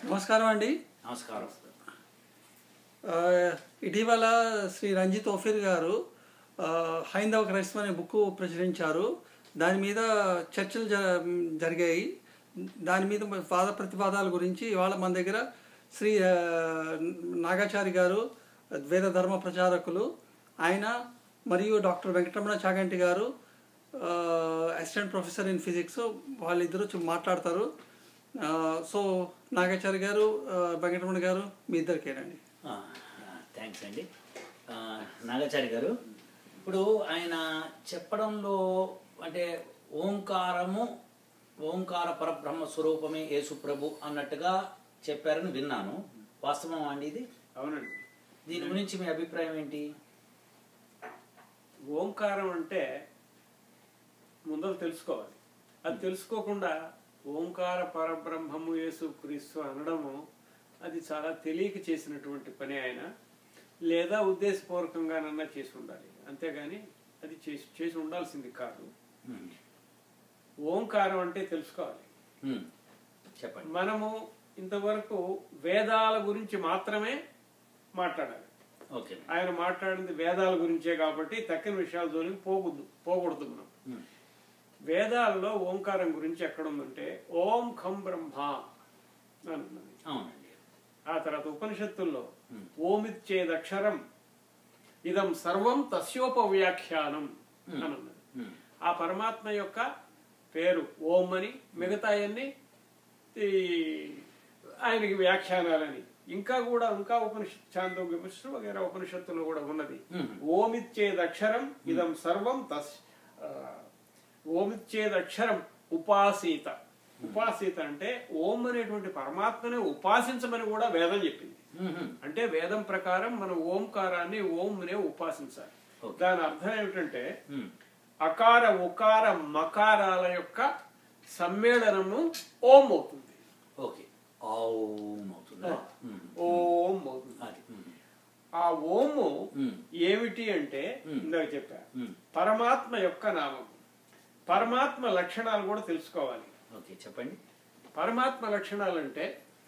నమస్కారం అండి నమస్కారం ఆ, ఇటీవల శ్రీ రంజిత్ ఓఫీర్ గారు ఆ, హైందవ క్రైస్తవ అనే బుక్ ప్రచురించారు దాని మీద చర్చలు జ- జరిగాయి దాని మీద వాద ప్రతివాదాల గురించి ఇవాళ మన దగ్గర శ్రీ ఆ, నాగాచారి గారు వేద ధర్మ ప్రచారకులు ఆయన మరియు డాక్టర్ వెంకటరమణ చాగంటి గారు అసిస్టెంట్ ప్రొఫెసర్ ఇన్ ఫిజిక్స్ వాళ్ళిద్దరూ చు- మాట్లాడతారు ఆ, సో నాగాచారి గారు ఆ, వెంకటరమణ గారు మీ ఇద్దరికేనండి థ్యాంక్స్ అండి ఆ, నాగాచారి గారు ఇప్పుడు ఆయన చెప్పడంలో అంటే ఓంకారము ఓంకార పరబ్రహ్మ స్వరూపమే యేసు ప్రభు అన్నట్టుగా చెప్పారని విన్నాను వాస్తవం అండి ఇది అవునండి దీని గురించి మీ అభిప్రాయం ఏంటి ఓంకారం అంటే ముందర తెలుసుకోవాలి అది తెలుసుకోకుండా ఓంకార పరబ్రహ్మము యేసు క్రీస్తు అనడము అది చాలా తెలియక చేసినటువంటి పని ఆయన లేదా ఉద్దేశపూర్వకంగానన్నా చేసి ఉండాలి అంతేగాని అది చేసి చేసి ఉండాల్సింది కాదు ఉమ్, ఓంకారం అంటే తెలుసుకోవాలి ఉమ్, చెప్పండి మనము ఇంతవరకు వేదాల గురించి మాత్రమే మాట్లాడాలి ఓకే ఆయన మాట్లాడింది వేదాల గురించే కాబట్టి తక్కిన విషయాల జోలికి పోకూడదు పోకూడదు మనం ఉమ్, వేదాల్లో ఓంకారం గురించి ఎక్కడుందంటే ఓం ఖం బ్రహ్మ అని ఉన్నది అవునండి ఆ తర్వాత ఉపనిషత్తుల్లో Hmm. ఓమిచ్చేదక్షరం ఇదం సర్వం తస్యోపవ్యాఖ్యానం Hmm. అని ఉన్నది ఉమ్, ఆ పరమాత్మ యొక్క పేరు ఓం అని మిగతా అన్ని ఆయనకి వ్యాఖ్యానాలని ఇంకా కూడా ఇంకా ఉపనిషత్ చాందోగ్య ఉపనిషత్తు వగైరా ఉపనిషత్తులో కూడా ఉన్నది Hmm. ఓమిచ్చేదక్షరం ఇదం సర్వం తస్ ఆ, ఓమిచ్చేదక్షరం ఉపాసీత ఉపాసీత అంటే ఓం అనేటువంటి పరమాత్మని ఉపాసించమని కూడా వేదం చెప్పింది ఉమ్, ఉమ్, అంటే వేదం ప్రకారం మనం ఓంకారాన్ని ఓంనే ఉపాసించాలి Okay. దాని అర్థం ఏమిటంటే ఉమ్, అకార ఉకార మకారాల యొక్క సమ్మేళనము ఓం అవుతుంది ఓకే ఓం అవుతుందా ఉమ్, ఓం అవుతుంది అది ఉమ్, ఆ ఓము ఉమ్, ఏమిటి అంటే Hmm. ఇందాక చెప్పా ఉమ్, పరమాత్మ యొక్క నామం పరమాత్మ లక్షణాలు కూడా తెలుసుకోవాలి ఓకే చెప్పండి పరమాత్మ లక్షణాలు అంటే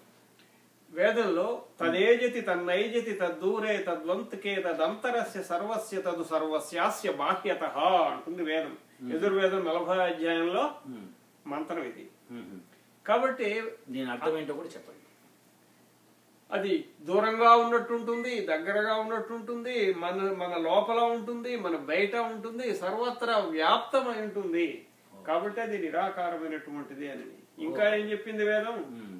వేదంలో తదేజతి తన్నైజతి తద్దూరే తద్వంతకే తదంతరస్య సర్వస్య తదు సర్వస్యాస్య బాహ్యత అంటుంది వేదం ఎదుర్వేదం నలభై అధ్యాయంలో ఉమ్, మంత్రం ఇది ఉమ్, ఉమ్. కాబట్టి దీని అర్థం ఏంటో కూడా చెప్పండి అది దూరంగా ఉన్నట్టుంటుంది దగ్గరగా ఉన్నట్టుంటుంది మన మన లోపల ఉంటుంది మన బయట ఉంటుంది సర్వత్రా వ్యాప్తమై ఉంటుంది కాబట్టి అది నిరాకారమైనటువంటిది అని ఇంకా ఏం చెప్పింది వేదం ఉమ్,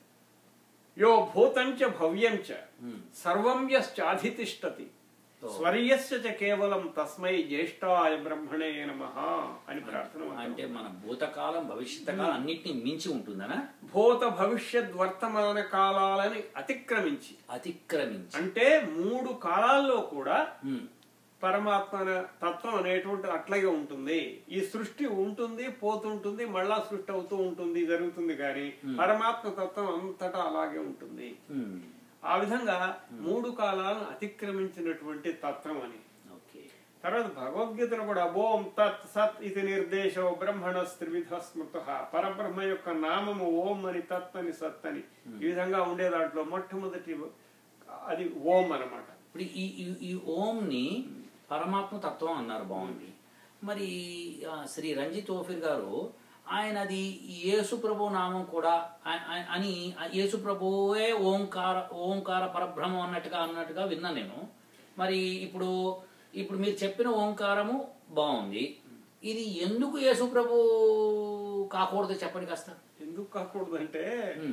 యో భూతంచ భవ్యంచ ఉమ్. సర్వం యశ్చాధితిష్టతి ఓ. స్వర్యస్య చ కేవలం తస్మై జ్యేష్ఠాయ బ్రహ్మణే నమః అని ప్రార్థన అంటే మన భూతకాలం భవిష్యత్ కాలం అన్నిటిని మించి ఉంటుందనా భూత భవిష్యత్ వర్తమాన కాలాలని అతిక్రమించి అతిక్రమించి అంటే మూడు కాలాల్లో కూడా ఉమ్, పరమాత్మ తత్వం అనేటువంటి అట్లాగే ఉంటుంది ఈ సృష్టి ఉంటుంది పోతుంటుంది మళ్ళా సృష్టి అవుతూ ఉంటుంది జరుగుతుంది కానీ పరమాత్మ తత్వం అంతటా అలాగే ఉంటుంది ఉమ్, ఆ విధంగా మూడు కాలాలను అతిక్రమించినటువంటి తత్వం అని ఓకే తర్వాత భగవద్గీతలో కూడా ఓం తత్ సత్ ఇది నిర్దేశో బ్రహ్మణ త్రివిధ స్మృత పరబ్రహ్మ యొక్క నామము ఓం అని తత్ అని సత్ అని ఈ విధంగా ఉండే దాంట్లో మొట్టమొదటి అది ఓం అన్నమాట ఇప్పుడు ఈ ఈ- ఈ ఓంని పరమాత్మ తత్వం అన్నారు బాగుంది మరి ఆ, శ్రీ రంజిత్ ఓఫిర్ గారు ఆయన అది యేసు ప్రభు నామం కూడా ఆ- ఆ- అని ఆ యేసు ప్రభువే ఓంకార ఓంకార పరబ్రహ్మం అన్నట్టుగా అన్నట్టుగా విన్నా నేను మరి ఇప్పుడు ఇప్పుడు మీరు చెప్పిన ఓంకారము బాగుంది ఇది ఎందుకు యేసు ప్రభు కాకూడదు చెప్పండి కాస్త ఎందుకు కాకూడదంటే ఉమ్,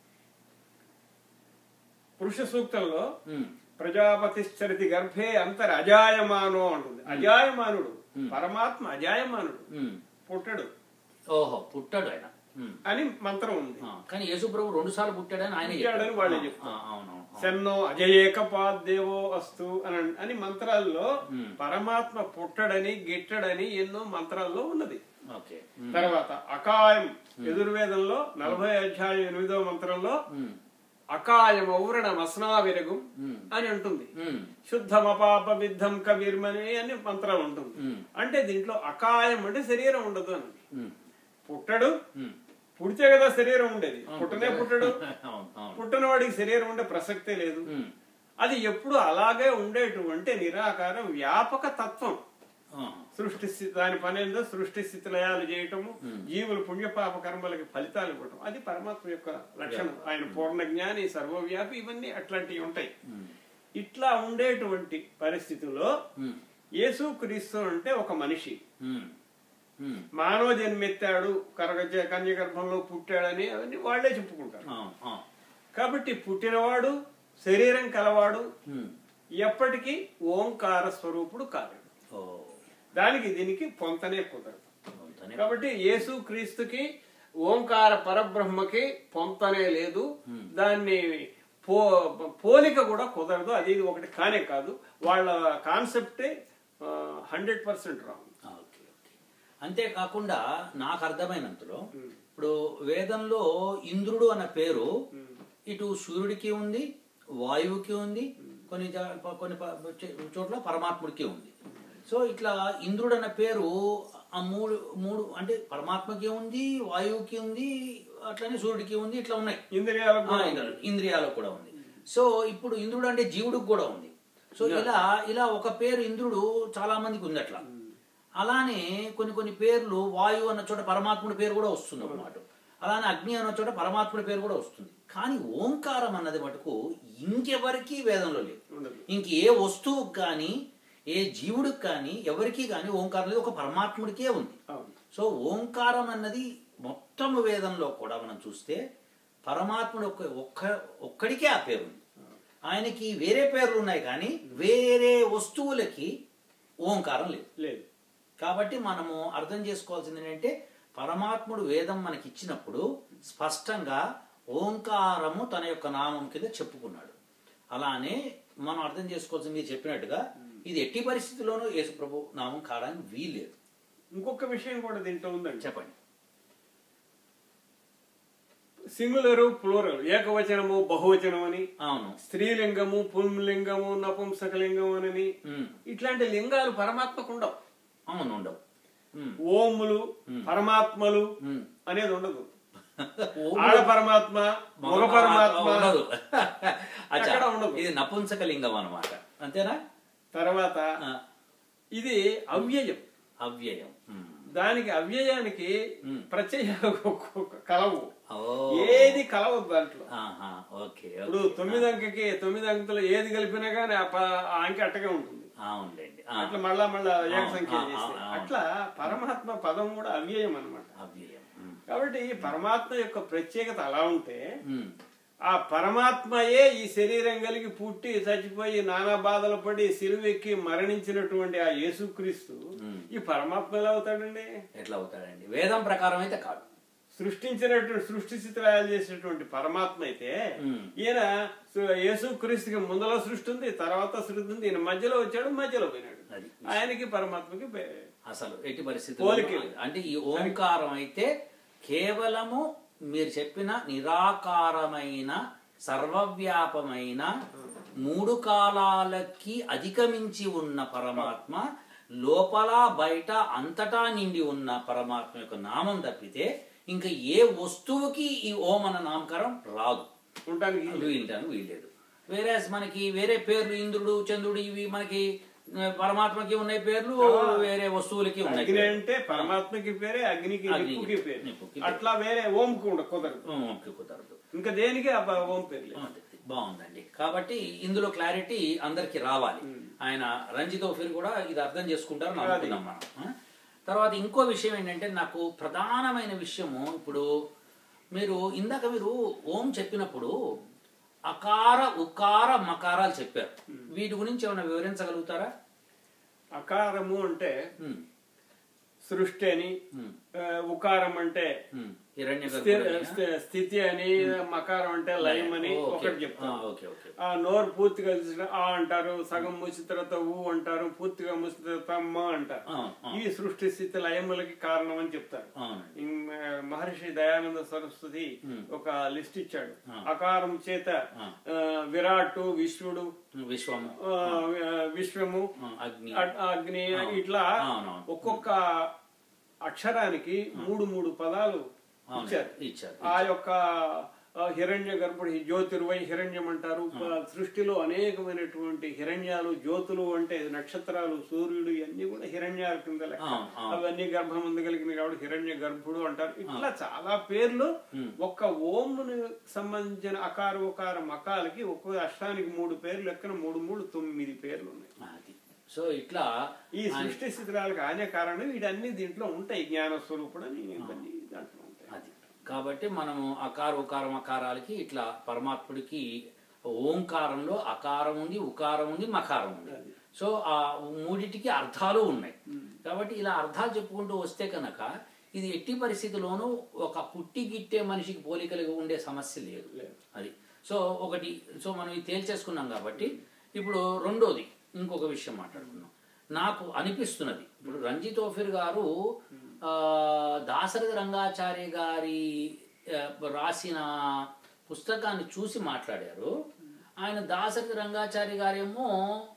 పురుష సూక్తంలో ఉమ్, ప్రజాపతిశ్చరితి గర్భే అంతర్ అజాయమానో అంటుంది అజాయమానుడు పరమాత్మ అజాయమానుడు ఉమ్. పుట్టడు ఓహో పుట్టాడు ఆయన ఉమ్. అని మంత్రం ఉంది ఆ, కానీ యేసు ప్రభు రెండు సార్లు పుట్టాడని ఆయన పుట్టాడని చెప్పాడు. వాళ్ళే ఆ, చెప్తారు. ఆ, అవునవును ఆ. సెన్నో అజయేకపాదేవో అస్తు అని అన్- అని మంత్రాల్లో Hmm. పరమాత్మ పుట్టడని గిట్టడని ఎన్నో మంత్రాల్లో ఉన్నది ఓకే ఉమ్, తర్వాత అకాయం ఎదుర్వేదంలో నలభై అధ్యాయం ఎనిమిదో మంత్రంలో ఉమ్, అకాయం ఔరణ మస్నావిరగు ఉమ్, అని అంటుంది ఉమ్, శుద్ధమపాప విద్ధం కవిర్మని అని మంత్రం ఉంటుంది ఉమ్, అంటే దీంట్లో అకాయం అంటే శరీరం ఉండదు అని ఉమ్, పుట్టడు ఉమ్, పుడితే కదా శరీరం ఉండేది పుట్టనే పుట్టడు అవును అవును పుట్టిన వాడికి శరీరం ఉండే ప్రసక్తే లేదు ఉమ్. అది ఎప్పుడు అలాగే ఉండేటువంటి నిరాకారం వ్యాపక తత్వం ఆ. సృష్టి స్థితి దాని పని ఏందో సృష్టి స్థితి లయాలు చేయటము జీవులు పుణ్యపాప కర్మలకి ఫలితాలు ఇవ్వటం అది పరమాత్మ యొక్క లక్షణం ఆయన పూర్ణ జ్ఞాని సర్వవ్యాపి ఇవన్నీ అట్లాంటివి ఉంటాయి ఇట్లా ఉండేటువంటి పరిస్థితుల్లో ఉమ్. యేసు క్రీస్తు అంటే ఒక మనిషి ఉమ్. ఉమ్. మానవ జన్మెత్తాడు కరగజ కన్య గర్భంలో పుట్టాడని అవన్నీ వాళ్ళే చెప్పుకుంటారు ఆ, ఆ. కాబట్టి పుట్టినవాడు శరీరం కలవాడు ఉమ్. ఎప్పటికీ ఓంకార స్వరూపుడు కాదు ఓ దానికి దీనికి పొంతనే కుదరదు అంతనే. కాబట్టి యేసు క్రీస్తుకి ఓంకార పరబ్రహ్మకి పొంతనే లేదు దాన్ని పో పోలిక కూడా కుదరదు అది ఇది ఒకటి కానే కాదు వాళ్ళ కాన్సెప్టే hundred percent wrong okay okay అంతేకాకుండా నాకు అర్థమైనంతలో ఇప్పుడు వేదంలో ఇంద్రుడు అన్న పేరు ఇటు సూర్యుడికి ఉంది వాయువుకి ఉంది కొన్ని జా- ప- కొన్ని ప- చే- చోట్ల పరమాత్ముడికి ఉంది సో ఇట్లా ఇంద్రుడు అన్న పేరు ఆ మూడు మూడు అంటే పరమాత్మకి ఉంది వాయువుకి ఉంది అట్లనే సూర్యుడికి ఉంది ఇట్లా ఉన్నాయి ఇంద్రియాలకు ఆ, కూడా ఇంద్రుడు- ఇంద్రియాలకు కూడా ఉంది సో ఇప్పుడు ఇంద్రుడు అంటే జీవుడికి కూడా ఉంది సో ఇలా ఇలా ఒక పేరు ఇంద్రుడు చాలా మందికి ఉంది అట్లా అలానే కొన్ని కొన్ని పేర్లు వాయువు అన్న చోట పరమాత్ముడి పేరు కూడా వస్తుంది అన్నమాట అలానే అగ్ని అన్న చోట పరమాత్ముడి పేరు కూడా వస్తుంది కానీ ఓంకారం అన్నది మటుకు ఇంకెవరికి వేదంలో లేదు ఉండదు ఇంక ఏ వస్తువుకి కానీ ఏ జీవుడికి కానీ ఎవరికి కానీ ఓంకారం లేదు ఒక పరమాత్ముడికే ఉంది అవును సో ఓంకారం అన్నది మొత్తం వేదంలో కూడా మనం చూస్తే పరమాత్ముడు ఒక్క ఒక్క ఒక్కడికే ఆ పేరు ఉంది ఆయనకి వేరే పేర్లు ఉన్నాయి కానీ వేరే వస్తువులకి ఓంకారం లేదు లేదు కాబట్టి మనము అర్థం చేసుకోవాల్సింది ఏంటంటే పరమాత్ముడు వేదం మనకి ఇచ్చినప్పుడు స్పష్టంగా ఓంకారము తన యొక్క నామం కింద చెప్పుకున్నాడు అలానే మనం అర్థం చేసుకోవాల్సింది మీరు చెప్పినట్టుగా ఇది ఎట్టి పరిస్థితుల్లోనూ యేసుప్రభు నామం కావడానికి వీల్లేదు ఇంకొక విషయం కూడా దీంట్లో ఉందండి చెప్పండి సింగులరు ప్లూరల్ ఏకవచనము బహువచనం అని అవును స్త్రీలింగము పుంలింగము నపుంసకలింగము అని ఉమ్. ఇట్లాంటి లింగాలు పరమాత్మకు ఉండవు అవును ఉండవు ఉమ్. ఓములు పరమాత్మలు ఉమ్. అనేది ఉండదు ఓం ఆడ పరమాత్మ మగ పరమాత్మ ఉండదు అచ్చా, ఎక్కడ ఉండదు. ఇది నపుంసక లింగం అన్నమాట అంతేనా తర్వాత ఆ, ఇది అవ్యయం అవ్యయం ఉమ్. దానికి అవ్యయానికి ఉమ్. ప్రత్యయాలు కలవు ఓ ఏది కలవదు దాంట్లో ఆహా, ఓకే ఇప్పుడు ఓకే. తొమ్మిది అంకెకి తొమ్మిది అంకెలో ఏది కలిపినా గానీ ఆ ప- ఆ అంకె అట్టగే ఉంటుంది అవునులేండి ఆ, అట్లా మళ్ళా మళ్ళా ఏక ఆ, సంఖ్య ఆ, చేస్తే ఆ, ఆ. అట్లా పరమాత్మ పదం కూడా అవ్యయం అన్నమాట అవ్యయం ఉమ్. కాబట్టి పరమాత్మ యొక్క ప్రత్యేకత అలా ఉంటే ఉమ్. ఆ పరమాత్మయే ఈ శరీరం కలిగి పుట్టి చచ్చిపోయి నానా బాధలు పడి సిలువెక్కి మరణించినటువంటి ఆ యేసుక్రీస్తు ఈ పరమాత్మ ఎలా అవుతాడండి ఎట్లా అవుతాడండి వేదం ప్రకారం అయితే కాదు సృష్టించినటువంటి సృష్టి స్థితిలయాలు చేసినటువంటి పరమాత్మ అయితే ఉమ్. ఈయన సు- యేసుక్రీస్తుకి ముందలో సృష్టి ఉంది తర్వాత సృష్టి ఉంది ఈయన మధ్యలో వచ్చాడు మధ్యలో పోయినాడు అది. ఆయనకి పరమాత్మకి పే- అసలు ఎట్టి పరిస్థితుల్లో పోలికలు. అంటే ఈ ఓంకారం అయితే కేవలము మీరు చెప్పిన నిరాకారమైన సర్వవ్యాపమైన మూడు కాలాలకి అధిగమించి ఉన్న పరమాత్మ లోపల బయట అంతటా నిండి ఉన్న పరమాత్మ యొక్క నామం తప్పితే ఇంకా ఏ వస్తువుకి ఈ ఓం అన్న నామకరం రాదు ఉండడానికి వీళ్ళని వీల్లేదు వేరే మనకి వేరే పేర్లు ఇంద్రుడు చంద్రుడు ఇవి మనకి ఆ, పరమాత్మకి ఉన్నాయి పేర్లు వేరే వస్తువులకి ఉన్నాయి అగ్ని పేర్లు. అంటే పరమాత్మకి పేరే అగ్నికి అగ్నికి, నిప్పుకి పేరు నిప్పుకి అట్లా వేరే ఓంకు ఉండ కుదరదు ఉమ్, ఓకే, కుదరదు ఇంకా దేనికి ఆ ప- ఓం పేరు లేదు బాగుంది. బాగుందండి కాబట్టి ఇందులో క్లారిటీ అందరికి రావాలి ఆయన రంజిత్ ఓఫీర్ కూడా ఇది అర్థం చేసుకుంటారని అనుకున్నాం మనం ఆ? తర్వాత ఇంకో విషయం ఏంటంటే నాకు ప్రధానమైన విషయము ఇప్పుడు మీరు ఇందాక మీరు ఓం చెప్పినప్పుడు అకార ఉకార మకారాలు చెప్పారు వీటి గురించి ఏమైనా వివరించగలుగుతారా అకారము అంటే ఉమ్, సృష్టి అని ఉమ్, ఆ, ఉకారం అంటే ఉమ్. హిరణ్య స్థి- స్థి- స్థితి అని మకారం అంటే లయం అని ఒకటి చెప్తారు ఓకే ఓకే ఆ నోరు పూర్తిగా చూసిన ఆ అంటారు సగం మూసిన తర్వాత ఊ అంటారు పూర్తిగా మూసిన తర్వాత మ అంటారు ఆ, ఆ. ఈ సృష్టి స్థితి లయములకి కారణం అని చెప్తారు అవునండి ఇం, ఆ, మహర్షి దయానంద సరస్వతి ఒక లిస్ట్ ఇచ్చాడు అకారం చేత ఆ. ఆ, విరాట్ విశ్వడు విశ్వము ఆ, విశ్వము ఆ, అగ్ని అ- అగ్ని ఇట్లా అవునవును. ఒక్కొక్క అక్షరానికి మూడు మూడు పదాలు అవును, ఇచ్చారు ఇచ్చారు, ఆ యొక్క ఆ, హిరణ్య గర్భుడు ఈ జ్యోతిర్వై హిరణ్యం అంటారు ఆ, సృష్టిలో అనేకమైనటువంటి హిరణ్యాలు జ్యోతులు అంటే నక్షత్రాలు సూర్యుడు ఇవన్నీ కూడా హిరణ్యాల కింద లెక్క అవును, అవును. అవన్నీ గర్భం ఉండగలిగినవి కాబట్టి హిరణ్య గర్భుడు అంటారు ఇట్లా చాలా పేర్లు ఒక్క ఓంని సంబంధించిన అకార ఉకార మకాలకి ఒక్కో అష్టానికి మూడు పేర్లు లెక్కన మూడు మూడు తొమ్మిది పేర్లు ఉన్నాయి అది సో ఇట్లా ఈ సృష్టి స్థితిరాలకు ఆయనే కారణం వీటన్ని దీంట్లో ఉంటాయి జ్ఞాన స్వరూపుడు అని ఇవన్నీ దాంట్లో ఉంటాయి అది కాబట్టి మనము అకార ఉకారం అకారాలకి ఇట్లా పరమాత్ముడికి ఓంకారంలో అకారం ఉంది ఉకారం ఉంది మకారం ఉంది సో ఆ మూడిటికి అర్థాలు ఉన్నాయి కాబట్టి ఇలా అర్థాలు చెప్పుకుంటూ వస్తే కనుక ఇది ఎట్టి పరిస్థితిలోనూ ఒక పుట్టి గిట్టే మనిషికి పోలికలుగా ఉండే సమస్య లేదు అది సో ఒకటి సో మనం ఇది తేల్చేసుకున్నాం కాబట్టి ఇప్పుడు రెండోది ఇంకొక విషయం మాట్లాడుకుందాం నాకు అనిపిస్తున్నది ఇప్పుడు రంజిత్ ఓఫిర్ గారు ఆ, దాశరథ రంగాచార్య గారి ఆ, రాసిన పుస్తకాన్ని చూసి మాట్లాడారు ఆయన దాశరథ రంగాచార్య గారేమో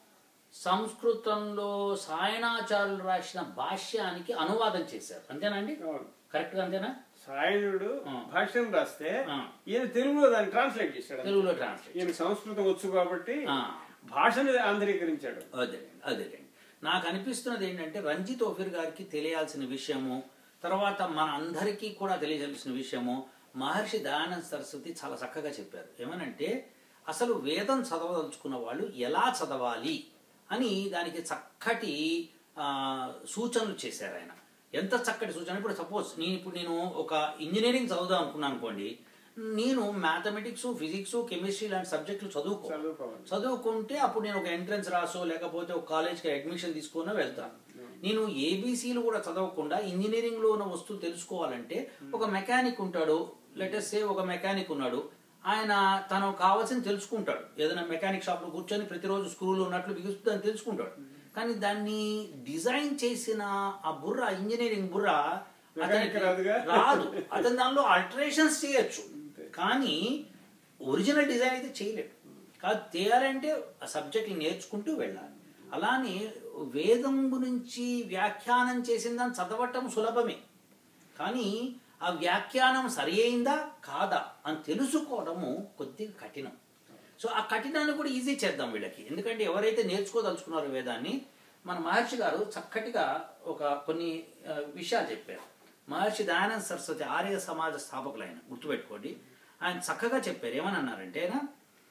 సంస్కృతంలో సాయణాచార్యులు రాసిన భాష్యానికి అనువాదం చేశారు అంతేనండి అవును. కరెక్ట్గా అంతేనా సాయనుడు భాష్యం రాస్తే ఆ. ఈయన తెలుగులో దాన్ని ట్రాన్స్లేట్ చేశాడు తెలుగులో ట్రాన్స్లేట్ ఈయన సంస్కృతం వచ్చు కాబట్టి ఆ. భాషని ఆంధ్రీకరించాడు అదే అదేలేండి నాకు అనిపిస్తున్నది ఏంటంటే రంజిత్ ఓఫిర్ గారికి తెలియాల్సిన విషయము తర్వాత మన అందరికీ కూడా తెలియాల్సిన విషయము మహర్షి దయానంద సరస్వతి చాలా చక్కగా చెప్పారు ఏమనంటే అసలు వేదం చదవదలుచుకున్న వాళ్ళు ఎలా చదవాలి అని దానికి చక్కటి ఆ, సూచనలు చేశారు ఆయన ఎంత చక్కటి సూచన ఇప్పుడు సపోజ్ నేను ఇప్పుడు నేను ఒక ఇంజనీరింగ్ చదువుదాం అనుకున్నాను అనుకోండి నేను మ్యాథమెటిక్స్ ఫిజిక్స్ కెమిస్ట్రీ లాంటి సబ్జెక్టులు చదువుకో చదువుకోవాలి చదువుకుంటే అప్పుడు నేను ఒక ఎంట్రన్స్ రాసో లేకపోతే ఒక కాలేజ్కి అడ్మిషన్ తీసుకున్నా వెళ్తాను నేను ఏబీసీలు కూడా చదవకుండా ఇంజనీరింగ్ లో ఉన్న వస్తువులు తెలుసుకోవాలంటే ఒక మెకానిక్ ఉంటాడు లెటెస్ట్ సే ఒక మెకానిక్ ఉన్నాడు ఆయన తను కావాల్సింది తెలుసుకుంటాడు ఏదైనా మెకానిక్ షాప్ లో కూర్చొని ప్రతిరోజు స్క్రూలు ఉన్నట్లు బిగుస్తూ దాన్ని తెలుసుకుంటాడు కానీ దాన్ని డిజైన్ చేసిన ఆ బుర్ర ఇంజనీరింగ్ బుర్ర Mechanic అతనికి రాదుగా? రాదు అతను దానిలో ఆల్టరేషన్స్ చేయొచ్చు కానీ ఒరిజినల్ డిజైన్ అయితే చేయలేడు కాదు చేయాలంటే ఆ సబ్జెక్ట్ నేర్చుకుంటూ వెళ్ళాలి అలానే వేదం గురించి వ్యాఖ్యానం చేసిన దాన్ని చదవటం సులభమే కానీ ఆ వ్యాఖ్యానం సరి అయిందా కాదా అని తెలుసుకోవడము కొద్దిగా కఠినం సో ఆ కఠినాన్ని కూడా ఈజీ చేద్దాం వీళ్ళకి ఎందుకంటే ఎవరైతే నేర్చుకోదలుచుకున్నారో వేదాన్ని మన మహర్షి గారు చక్కటిగా ఒక కొన్ని ఆ, విషయాలు చెప్పారు మహర్షి దయానంద సరస్వతి ఆర్య సమాజ స్థాపకులు ఆయన గుర్తుపెట్టుకోండి ఆయన చక్కగా చెప్పారు ఏమని అన్నారంటే ఆయన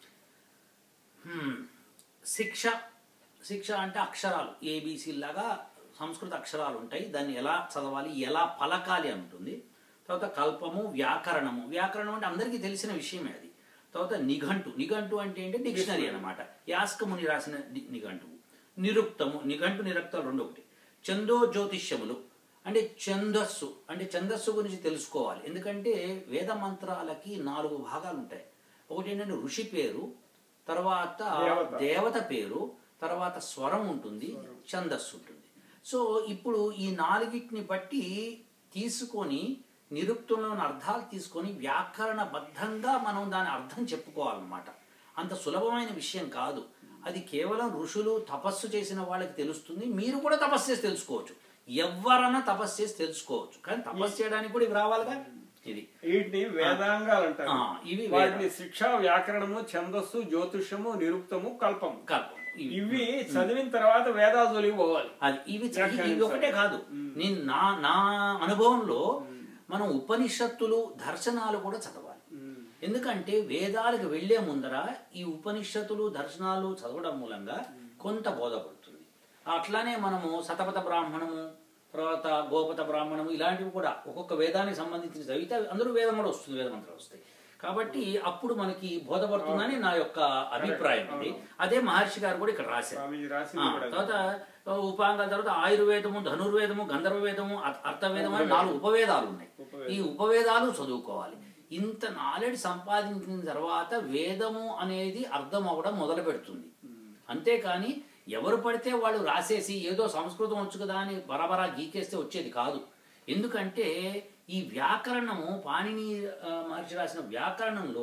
హ్మ్, శిక్ష శిక్ష అంటే అక్షరాలు ఏబిసి లాగా సంస్కృత అక్షరాలు ఉంటాయి దాన్ని ఎలా చదవాలి ఎలా పలకాలి అని ఉంటుంది తర్వాత కల్పము వ్యాకరణము వ్యాకరణం అంటే అందరికీ తెలిసిన విషయమే అది తర్వాత నిఘంటు నిఘంటు అంటే ఏంటి డిక్షనరీ అన్నమాట యాస్కముని రాసిన ని- నిఘంటువు నిరుక్తము నిఘంటు నిరుక్తాలు రెండు ఒకటి చందో జ్యోతిష్యములు అంటే ఛందస్సు అంటే ఛందస్సు గురించి తెలుసుకోవాలి ఎందుకంటే వేద మంత్రాలకి నాలుగు భాగాలు ఉంటాయి ఒకటి ఏంటంటే ఋషి పేరు తర్వాత దేవత. దేవత పేరు తర్వాత స్వరం ఉంటుంది ఛందస్సు ఉంటుంది సో ఇప్పుడు ఈ నాలుగిటిని బట్టి తీసుకొని నిరుక్తంలోని అర్థాలు తీసుకొని వ్యాకరణబద్ధంగా మనం దాని అర్థం చెప్పుకోవాలన్నమాట అంత సులభమైన విషయం కాదు అది కేవలం ఋషులు తపస్సు చేసిన వాళ్ళకి తెలుస్తుంది మీరు కూడా తపస్సు చేసి తెలుసుకోవచ్చు ఎవరన్నా తపస్సు చేసి తెలుసుకోవచ్చు కానీ తపస్సు చేయడానికి కూడా ఇవి రావాలిగా ఇది వీటిని వేదాంగాలు అంటారు ఆ, ఇవి వాటిని శిక్ష వ్యాకరణము ఛందస్సు జ్యోతిషము నిరుక్తము కల్పము కల్పం ఇవి ఇవి చదివిన తర్వాత వేదాజులికి పోవాలి అది ఇవి ఇవి వ్యాఖ్యానించాలి. ఒకటే కాదు నేను నా నా అనుభవంలో మనం ఉపనిషత్తులు దర్శనాలు కూడా చదవాలి ఎందుకంటే వేదాలకు వెళ్లే ముందర ఈ ఉపనిషత్తులు దర్శనాలు చదవడం మూలంగా కొంత బోధపడుతుంది అట్లానే మనము శతపథ బ్రాహ్మణము తర్వాత గోపత బ్రాహ్మణము ఇలాంటివి కూడా ఒక్కొక్క వేదానికి సంబంధించిన చదివితే అవి అందరూ వేదం కూడా వస్తుంది వేద మంత్రాలు వస్తాయి కాబట్టి అప్పుడు మనకి బోధపడుతుందని నా యొక్క అభిప్రాయం అండి అదే మహర్షి గారు కూడా ఇక్కడ రాశారు స్వామీజీ ఆ, రాసింది కూడా తర్వాత ఉపాంగాల తర్వాత ఆయుర్వేదము ధనుర్వేదము గంధర్వవేదము అర్థ- అర్థవేదము అని నాలుగు ఉపవేదాలు ఉన్నాయి ఉపవేదాలు. ఈ ఉపవేదాలు చదువుకోవాలి ఇంత నాలెడ్జ్ సంపాదించిన తర్వాత వేదము అనేది అర్థం అవ్వడం మొదలు పెడుతుంది అంతేకాని ఎవరు పడితే వాళ్ళు రాసేసి ఏదో సంస్కృతం వచ్చు కదా అని బరాబరా గీకేస్తే వచ్చేది కాదు ఎందుకంటే ఈ వ్యాకరణము పాణిని ఆ, మహర్షి రాసిన వ్యాకరణంలో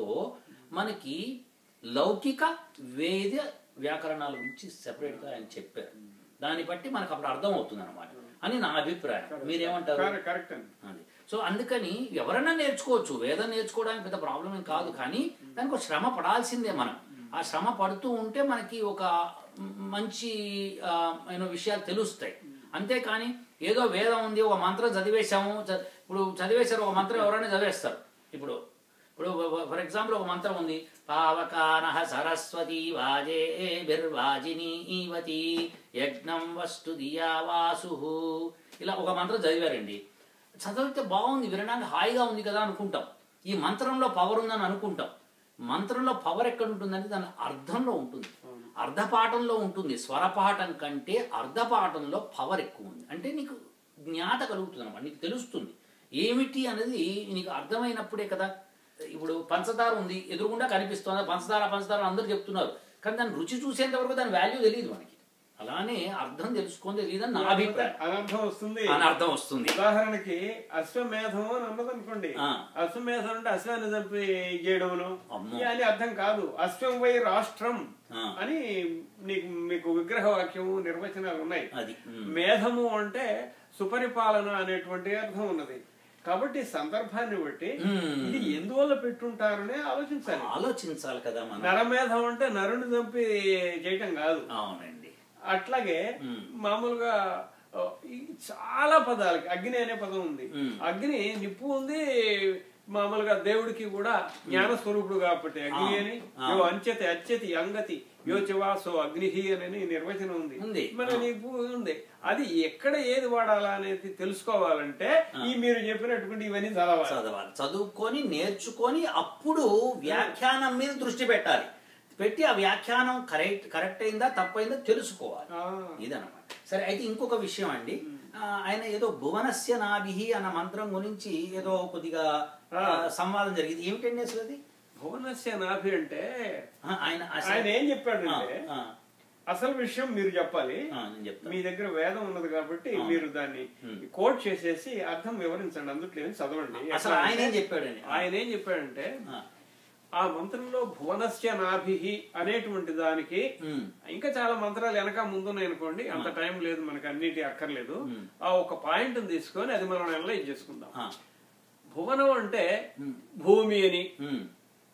మనకి లౌకిక వేద వ్యాకరణాల గురించి సెపరేట్గా ఆయన చెప్పారు దాన్ని బట్టి మనకు అప్పుడు అర్థం అవుతుంది అనమాట అని నా అభిప్రాయం మీరేమంటారు కరెక్ట్ అండి అది సో అందుకని ఎవరైనా నేర్చుకోవచ్చు వేదం నేర్చుకోవడానికి పెద్ద ప్రాబ్లం ఏం కాదు కానీ దానికి ఒక శ్రమ పడాల్సిందే మనం ఆ శ్రమ పడుతూ ఉంటే మనకి ఒక మంచి ఆ, ఏమో విషయాలు తెలుస్తాయి అంతేకాని ఏదో వేదం ఉంది ఒక మంత్రం చదివేశాము చ- ఇప్పుడు చదివేశారు ఒక మంత్రం ఎవరైనా చదివేస్తారు ఇప్పుడు ఇప్పుడు ఫర్ ఎగ్జాంపుల్ ఒక మంత్రం ఉంది పావకాన సరస్వతి వాజే బిర్వాజినీవతి యజ్ఞం వస్తు దియా వాసు ఇలా ఒక మంత్రం చదివారండి చదివితే బాగుంది వినడానికి హాయిగా ఉంది కదా అనుకుంటాం ఈ మంత్రంలో పవర్ ఉందని అనుకుంటాం మంత్రంలో పవర్ ఎక్కడ ఉంటుందంటే దాని అర్థంలో ఉంటుంది అర్ధపాఠంలో ఉంటుంది స్వరపాఠం కంటే అర్ధపాఠంలో పవర్ ఎక్కువ ఉంది అంటే నీకు జ్ఞాత కలుగుతుంది అనమాట నీకు తెలుస్తుంది ఏమిటి అనేది నీకు అర్థమైనప్పుడే కదా ఇప్పుడు పంచదార ఉంది ఎదురుగుండా కనిపిస్తుంది పంచదార పంచదార అని అందరూ చెప్తున్నారు కానీ దాని రుచి చూసేంత వరకు దాని వాల్యూ తెలియదు మనకి అలానే అర్థం తెలుసుకొని తెలియదని నా అభిప్రాయం అనర్థం వస్తుంది అని అర్థం వస్తుంది ఉదాహరణకి అశ్వమేధం అని అన్నది అనుకోండి ఆ. అశ్వమేధం అంటే అశ్వాన్ని చంపి చేయడమును అమ్మో. ఇక అని అర్థం కాదు అశ్వం వై రాష్ట్రం ఆ. అని నీకు మీకు విగ్రహ వాక్యము నిర్వచనాలు ఉన్నాయి అది ఉమ్. మేధము అంటే సుపరిపాలన అనేటువంటి అర్థం ఉన్నది కాబట్టి సందర్భాన్ని బట్టి మ్మ్. ఇది ఎందువల్ల పెట్టుంటారనే ఆలోచించాలి ఆలోచించాలి కదా మనం నరమేధం అంటే నరుని చంపి చేయటం కాదు అవునండి అట్లాగే మ్మ్. మామూలుగా ఆ, ఈ చాలా పదాలకి అగ్ని అనే పదం ఉంది మ్మ్. అగ్ని నిప్పు ఉంది మామూలుగా దేవుడికి కూడా జ్ఞాన స్వరూపుడు కాబట్టి అగ్ని ఆ, అని ఆ. యో అంచెతి అచ్యతి అంగతి యో చివాసో అగ్నిహి అని నిర్వచనం ఉంది ఉంది. మన ఆ. నీకు ఉంది అది ఎక్కడ ఏది వాడాలా అనేది తెలుసుకోవాలంటే ఈ మీరు చెప్పినటువంటి ఇవన్నీ చదవాలి చదవాలి చదువుకొని నేర్చుకొని అప్పుడు వ్యాఖ్యానం మీద దృష్టి పెట్టాలి పెట్టి ఆ వ్యాఖ్యానం కరెక్ట్ కరెక్ట్ అయిందా తప్పైందా తెలుసుకోవాలి ఆ. ఇదనమాట సరే అయితే ఇంకొక విషయం అండి ఆ, ఆయన ఏదో భువనస్య నాభిహి అన్న మంత్రం గురించి ఏదో కొద్దిగా ఆ, సంవాదం జరిగింది ఏమిటండి అసలు అది భువనస్య నాభి అంటే ఆ, ఆయన అసలు- ఆయన ఏం చెప్పాడంటే ఆ, ఆ, అసలు విషయం మీరు చెప్పాలి ఆ, నేను చెప్తాను మీ దగ్గర వేదం ఉన్నది కాబట్టి మీరు దాన్ని కోట్ చేసేసి అర్థం వివరించండి అందుట్లో ఏమి చదవండి అసలు ఎట్లా ఆయన ఏం అంటే, చెప్పాడండి ఆయన ఏం చెప్పాడంటే ఆ, ఆ మంత్రంలో భువనస్య నాభిహి అనేటువంటి దానికి ఉమ్, ఇంకా చాలా మంత్రాలు వెనక ముందున్నాయి అనుకోండి అంత టైం లేదు మనకి అన్నిటి అక్కర్లేదు ఆ ఒక పాయింట్ తీసుకొని అది మనం అనలైజ్ చేసుకుందాం ఆ, భువనం అంటే భూమి అని ఉమ్,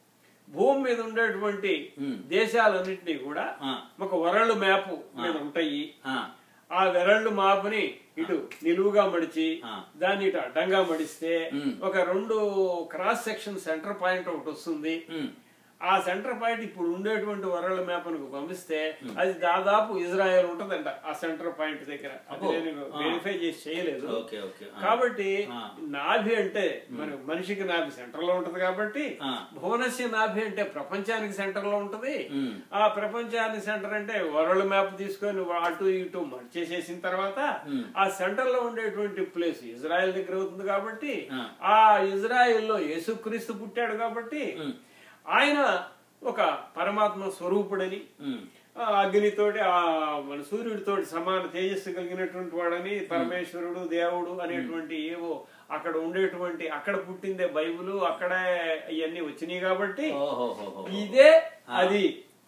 భూమి మీద ఉండేటువంటి ఉమ్, దేశాలన్నింటినీ కూడా ఆ, ఒక వరల్డ్ మ్యాప్ మీద ఉంటాయి ఆ, ఆ వెరళ్ళు మాపుని ఇటు నిలువుగా మడిచి ఆ. దాన్ని ఇటు అడ్డంగా మడిస్తే ఉమ్. ఒక రెండు క్రాస్ సెక్షన్ సెంటర్ పాయింట్ ఒకటి వస్తుంది ఉమ్, ఆ సెంటర్ పాయింట్ ఇప్పుడు ఉండేటువంటి వరల్డ్ మ్యాప్ పంపిస్తే అది దాదాపు ఇజ్రాయెల్ ఉంటదంట ఆ సెంటర్ పాయింట్ దగ్గర అది అబ్బో. నేను ఆ. వెరిఫై చేసి చేయలేదు ఓకే ఓకే ఆ, కాబట్టి ఆ. నాభి అంటే మన మనిషికి నాభి సెంటర్ లో ఉంటది కాబట్టి ఆ. భువనస్య నాభి అంటే ప్రపంచానికి సెంటర్ లో ఉంటది ఉమ్, ఆ ప్రపంచానికి సెంటర్ అంటే వరల్డ్ మ్యాప్ తీసుకొని అటు ఇటు మర్చేసేసిన తర్వాత Hmm. ఆ సెంటర్ లో ఉండేటువంటి ప్లేస్ ఇజ్రాయెల్ దగ్గర అవుతుంది కాబట్టి Ah. ఆ ఇజ్రాయెల్ లో యేసుక్రీస్తు పుట్టాడు కాబట్టి Hmm. ఆయన ఒక పరమాత్మ స్వరూపుడని ఉమ్, ఆ అగ్నితోటి ఆ మన సూర్యుడితోటి సమాన తేజస్సు కలిగినటువంటి వాడని పరమేశ్వరుడు దేవుడు అనేటువంటి ఏవో అక్కడ ఉండేటువంటి అక్కడ పుట్టిందే బైబిల్ అక్కడే ఇవన్నీ వచ్చినాయి కాబట్టి ఓహోహోహో. ఇదే అది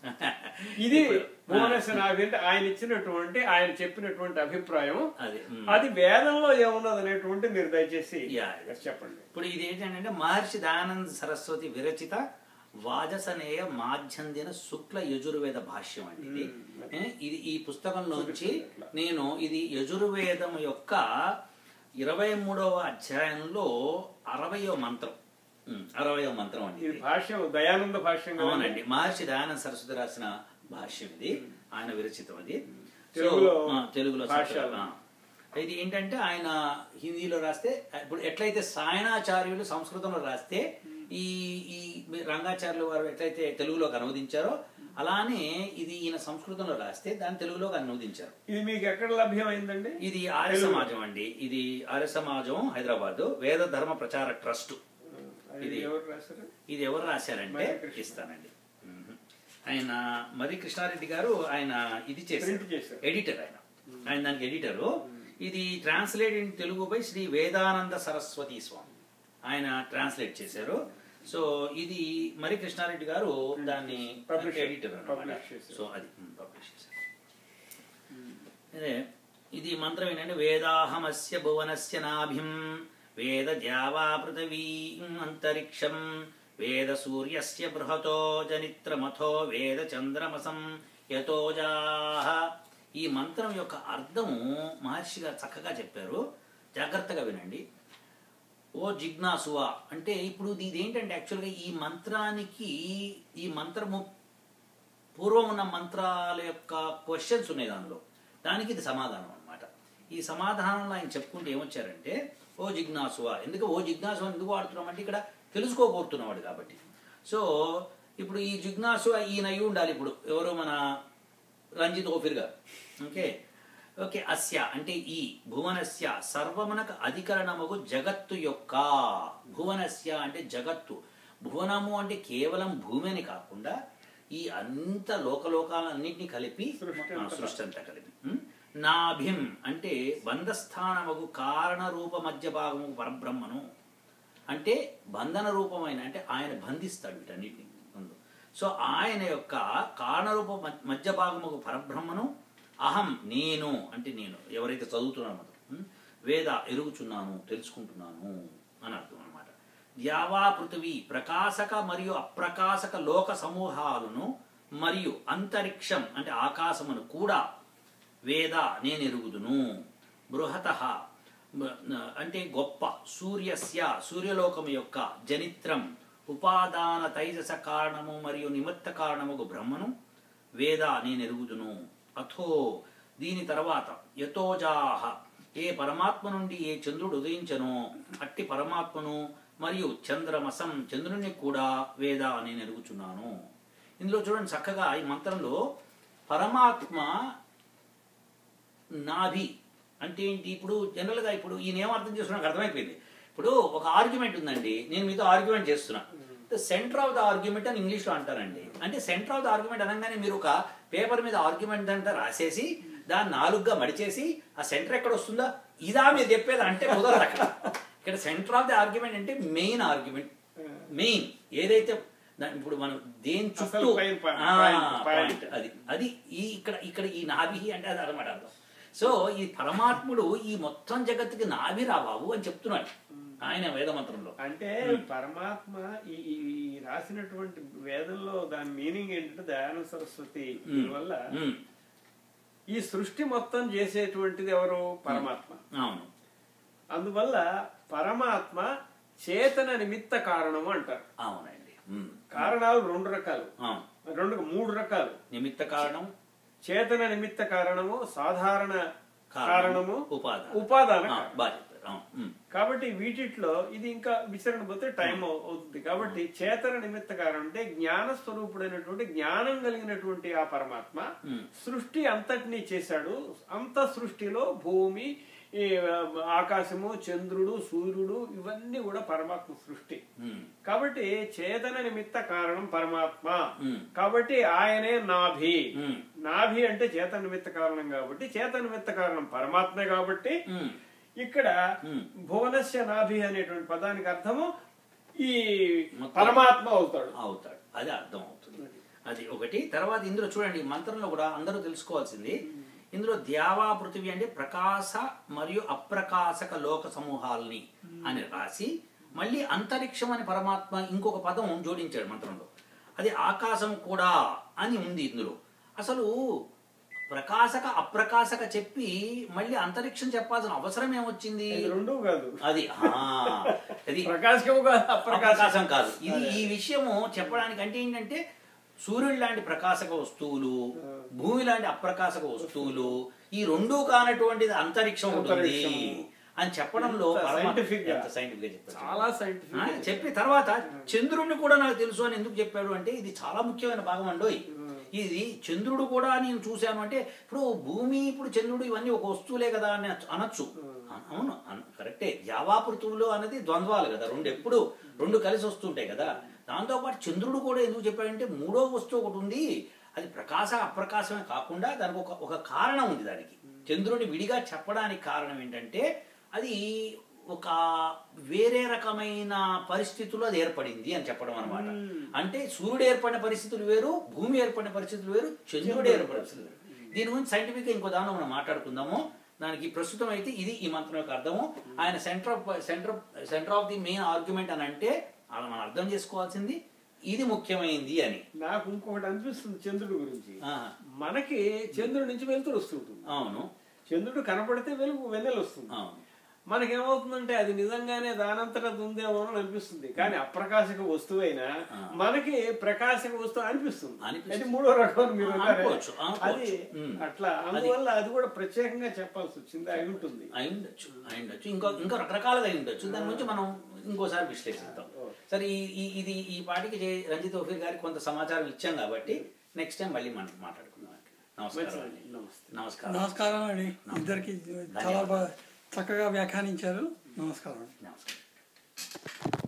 ఇది ఇప్పుడు, భువనేశ్వర నాభి అంటే ఆయన ఇచ్చినటువంటి ఆయన చెప్పినటువంటి అభిప్రాయం అది ఉమ్. అది వేదంలో ఏమున్నది అనేటువంటి మీరు దయచేసి యా. చెప్పండి ఇప్పుడు ఇది ఏంటంటే మహర్షి దయానంద సరస్వతి విరచిత వాజసనేయ మాధ్యందిన శుక్ల యజుర్వేద భాష్యం అండి ఇది ఏ, ఇది ఈ పుస్తకంలోంచి నేను ఇది యజుర్వేదం యొక్క ఇరవై మూడవ అధ్యాయంలో అరవయో మంత్రం ఉమ్, అరవయో మంత్రం అండి ఇది ఇది. భాష్యం దయానంద భాష్యం కదా అవునండి మహర్షి దయానంద సరస్వతి రాసిన భాష్యం ఇది ఆయన విరచితం అది సో, తెలుగులో ఆ, తెలుగులో భాష్యాలు. ఆ. ఇది ఏంటంటే ఆయన హిందీలో రాస్తే ఇప్పుడు ఎట్లయితే సాయణాచార్యులు సంస్కృతంలో రాస్తే ఈ ఈ రంగాచార్యులు వారు ఎట్లయితే తెలుగులోకి అనువదించారో అలానే ఇది ఈయన సంస్కృతంలో రాస్తే దాన్ని తెలుగులోకి అనువదించారు ఇది మీకు ఎక్కడ లభ్యమైందండి ఇది ఆర్య సమాజం అండి ఇది ఆర్య సమాజం హైదరాబాద్ వేద ధర్మ ప్రచార ట్రస్ట్ అది ఇది- ఎవరు రాశారు ఇది ఎవరు రాశారంటే మరి కృష్ణ. ఇస్తానండి మ్మ్. ఆయన మరి కృష్ణారెడ్డి గారు ఆయన ఇది చేశారు Print చేశారు. ఎడిటర్ ఆయన ఆయన దానికి ఎడిటరు ఇది translate in Telugu by Shri Vedananda Saraswati Swami ఆయన ట్రాన్స్లేట్ చేశారు సో ఇది మరి కృష్ణారెడ్డి గారు దాన్ని Publish- ఎడిటర్ publish చేశారు. సో అది పబ్లిష్ చేశారు అదే ఇది మంత్రం ఏంటంటే వేదాహమస్య భువనస్య నాభిం వేద ద్యావా పృథివీ అంతరిక్షం వేద సూర్యస్య బృహతో జనిత్రమథో వేద చంద్రమసం యతోజాహ ఈ మంత్రం యొక్క అర్థము మహర్షి గారు చక్కగా చెప్పారు జాగ్రత్తగా వినండి ఓ జిజ్ఞాసువా అంటే ఇప్పుడు ఇది ఏంటంటే యాక్చువల్గా ఈ మంత్రానికి ఈ మంత్రము పూర్వం ఉన్న మంత్రాల యొక్క క్వశ్చన్స్ ఉన్నాయి దానిలో దానికి ఇది సమాధానం అన్నమాట ఈ సమాధానంలో ఆయన చెప్పుకుంటూ ఏమొచ్చారంటే ఓ జిజ్ఞాసువా ఎందుకు ఓ జిజ్ఞాసువా ఎందుకు వాడుతున్నాం అంటే ఇక్కడ తెలుసుకోబోతున్నవాడు కాబట్టి సో ఇప్పుడు ఈ జిజ్ఞాసువ ఈయన అయి ఉండాలి ఇప్పుడు ఎవరు మన రంజిత్ ఓఫిర్ గారు ఓకే ఓకే అస్య అంటే ఈ భువనస్య సర్వమునకు అధికరణముగు జగత్తు యొక్క భువనస్య అంటే జగత్తు భువనము అంటే కేవలం భూమి అని కాకుండా ఈ అంత లోకలోకాలన్నింటినీ కలిపి సృష్టి ఆ, అంతటా. సృష్టి అంతా కలిపి ఉం? నాభిం అంటే బంధస్థానమగు కారణ రూప మధ్య భాగము పరబ్రహ్మను అంటే బంధన రూపమైన అంటే ఆయన బంధిస్తాడు వీటన్నిటిని ముందు సో ఆయన యొక్క కారణరూప మధ్య- మధ్య భాగముకు పరబ్రహ్మను అహం నేను అంటే నేను ఎవరైతే చదువుతున్నామో ఉం? వేద ఎరుగుచున్నాను తెలుసుకుంటున్నాను అని అర్థం అనమాట ద్యావా పృథివీ ప్రకాశక మరియు అప్రకాశక లోక సమూహాలను మరియు అంతరిక్షం అంటే ఆకాశమును కూడా వేద నేను ఎరుగుదును బృహత అంటే గొప్ప సూర్యస్య సూర్యలోకము యొక్క జనిత్రం ఉపాదాన తైజస కారణము మరియు నిమిత్త కారణముగు బ్రహ్మను వేద నేను ఎరుగుదును అథో దీని తర్వాత యతోజాహ ఏ పరమాత్మ నుండి ఏ చంద్రుడు ఉదయించనో అట్టి పరమాత్మను మరియు చంద్రమసం చంద్రుని కూడా వేద నేను ఎరుగుచున్నాను ఇందులో చూడండి చక్కగా ఈ మంత్రంలో పరమాత్మ నాభి అంటే ఏంటి ఇప్పుడు జనరల్గా ఇప్పుడు ఈయన ఏం అర్థం చేసుకున్నాక అర్థమైపోయింది ఇప్పుడు ఒక ఆర్గ్యుమెంట్ ఉందండి నేను మీతో ఆర్గ్యుమెంట్ చేస్తున్నా సెంటర్ ఆఫ్ ద ఆర్గ్యుమెంట్ అని ఇంగ్లీష్లో అంటారండి అంటే సెంటర్ ఆఫ్ ద ఆర్గ్యుమెంట్ అనగానే మీరు ఒక పేపర్ మీద ఆర్గ్యుమెంట్ అంతా రాసేసి దాన్ని నాలుగుగా మడిచేసి ఆ సెంటర్ ఎక్కడ వస్తుందా ఇదా మీరు చెప్పేది అంటే కుదరదు అక్కడ ఇక్కడ సెంటర్ ఆఫ్ ది ఆర్గ్యుమెంట్ అంటే మెయిన్ ఆర్గ్యుమెంట్ మెయిన్ ఏదైతే దాని ఇప్పుడు మనం దేని చుట్టూ అసలు పైన పా- ఆ, పాయింట్, పాయింట్ అది అది ఈ ఇక్కడ ఇక్కడ ఈ నాభి అంటే అది అనమాట అర్థం సో ఈ పరమాత్ముడు ఈ మొత్తం జగత్తుకి నాభి రా బాబు అని చెప్తున్నాడు ఆయన వేదమంత్రంలో అంటే పరమాత్మ ఈ ఈ ఈ రాసినటువంటి వేదంలో దాని మీనింగ్ ఏంటంటే దయానంద సరస్వతి వల్ల ఉమ్, ఈ సృష్టి మొత్తం చేసేటువంటిది ఎవరు పరమాత్మ అవును అందువల్ల పరమాత్మ చేతన నిమిత్త కారణము అంటారు అవునండి ఉమ్, కారణాలు రెండు రకాలు అవును రెండు మూడు రకాలు నిమిత్త కారణం చేతన నిమిత్త కారణము సాధారణ కారణము ఉపాదాన ఉపాదాన ఆ, కారణం. బాగా చెప్పారు అవును ఉమ్, కాబట్టి వీటిట్లో ఇది ఇంకా విచరణ పోతే టైం అవుతుంది కాబట్టి చేతన నిమిత్త కారణం అంటే జ్ఞాన స్వరూపుడైనటువంటి జ్ఞానం కలిగినటువంటి ఆ పరమాత్మ ఉమ్, సృష్టి అంతటినీ చేశాడు అంత సృష్టిలో భూమి ఈ ఆకాశము చంద్రుడు సూర్యుడు ఇవన్నీ కూడా పరమాత్మ సృష్టి ఉమ్, కాబట్టి చేతన నిమిత్త కారణం పరమాత్మ ఉమ్, కాబట్టి ఆయనే నాభి ఉమ్, నాభి అంటే చేతన నిమిత్త కారణం కాబట్టి చేతన నిమిత్త కారణం పరమాత్మే కాబట్టి ఉమ్, ఇక్కడ ఉమ్. భువనస్య నాభి అనేటువంటి పదానికి అర్థము ఈ మొత్తం. పరమాత్మ అవుతాడు అవుతాడు అది అర్థం అవుతుంది అది ఒకటి తర్వాత ఇందులో చూడండి ఈ మంత్రంలో కూడా అందరూ తెలుసుకోవాల్సింది ఇందులో ద్యావా పృథివీ అంటే ప్రకాశ మరియు అప్రకాశక లోక సమూహాల్ని అని రాసి మళ్ళీ అంతరిక్షం అని పరమాత్మ ఇంకొక పదం జోడించాడు మంత్రంలో అది ఆకాశం కూడా అని ఉంది ఇందులో అసలు ప్రకాశక అప్రకాశక చెప్పి మళ్ళీ అంతరిక్షం చెప్పాల్సిన అవసరం ఏమొచ్చింది ఇది రెండూ కాదు అది ఆ, అది ప్రకాశకము కాదు అప్రకాశం ప్రకాశం కాదు ఇది ఈ విషయము చెప్పడానికి అంటే ఏంటంటే సూర్యుడు లాంటి ప్రకాశక వస్తువులు భూమి లాంటి అప్రకాశక వస్తువులు ఈ రెండు కానటువంటిది అంతరిక్షం ఉంటుంది అంతరిక్షము. అని చెప్పడంలో ఎంత పరమ- scientific గా. ఎంత scientific గా చెప్పాడు. చాలా సైంటిఫిక్ ఆ, చెప్పి తర్వాత చంద్రుడిని కూడా నాకు తెలుసు అని ఎందుకు చెప్పాడు అంటే ఇది చాలా ముఖ్యమైన భాగం అండోయ్ ఇది చంద్రుడు కూడా నేను చూశాను అంటే ఇప్పుడు భూమి ఇప్పుడు చంద్రుడు ఇవన్నీ ఒక వస్తువులే కదా అని అనొచ్చు అ- అవును అన్- కరెక్టే యావాపృతువులు అనేది ద్వంద్వాలు కదా రెండు ఎప్పుడు రెండు కలిసి వస్తుంటాయి కదా దాంతోపాటు చంద్రుడు కూడా ఎందుకు చెప్పాడంటే మూడో వస్తువు ఒకటి ఉంది అది ప్రకాశ అప్రకాశమే కాకుండా దానికి ఒక ఒక కారణం ఉంది దానికి చంద్రుడిని విడిగా చెప్పడానికి కారణం ఏంటంటే అది ఒక వేరే రకమైన పరిస్థితుల్లో అది ఏర్పడింది అని చెప్పడం అనమాట అంటే సూర్యుడు ఏర్పడిన పరిస్థితులు వేరు భూమి ఏర్పడిన పరిస్థితులు వేరు చంద్రుడు ఏర్పడిన పరిస్థితులు వేరు. దీని గురించి సైంటిఫిక్ గా ఇంకో దానిలో మనం మాట్లాడుకుందాము దానికి ప్రస్తుతం అయితే ఇది ఈ మంత్రం యొక్క అర్థము ఆయన centre of centre centre of the main argument అని అంటే అలా మనం అర్థం చేసుకోవాల్సింది ఇది ముఖ్యమైంది అని నాకు ఇంకొకటి అనిపిస్తుంది చంద్రుడి గురించి ఆ, మనకి చంద్రుడి నుంచి వెలుతురు వస్తుంటుంది అవును చంద్రుడు కనపడితే వెలుగు వెన్నెల వస్తుంది అవును మనకేమవుతుందంటే అది నిజంగానే దానంతట అది ఉందేమో అని అనిపిస్తుంది కానీ అప్రకాశక వస్తువైనా మనకి ప్రకాశక వస్తువు అనిపిస్తుంది అనిపిస్తుంది. అది మూడో రకం అని మీరు అన్నారే. అనుకోవచ్చు, అనుకోవచ్చు. అది ఉమ్. అట్లా అందువల్ల అది కూడా ప్రత్యేకంగా చెప్పాల్సి వచ్చింది అయి ఉంటుంది అయి ఉండొచ్చు అయి ఉండొచ్చు ఇంకో ఇంకో రకరకాలుగా అయి ఉండొచ్చు దాని గురించి మనం ఇంకోసారి విశ్లేషిద్దాం సరే ఈ ఈ- ఇది ఈ పాటికి జే- రంజిత్ ఓఫీర్ గారికి కొంత సమాచారం ఇచ్చాం కాబట్టి నెక్స్ట్ టైం మళ్ళీ మనం మాట్లాడుకుందాం నమస్కారం అండి నమస్తే నమస్కారం నమస్కారం అండి ఇద్దరికి చాలా బాగా చక్కగా వ్యాఖ్యానించారు నమస్కారం నమస్కారం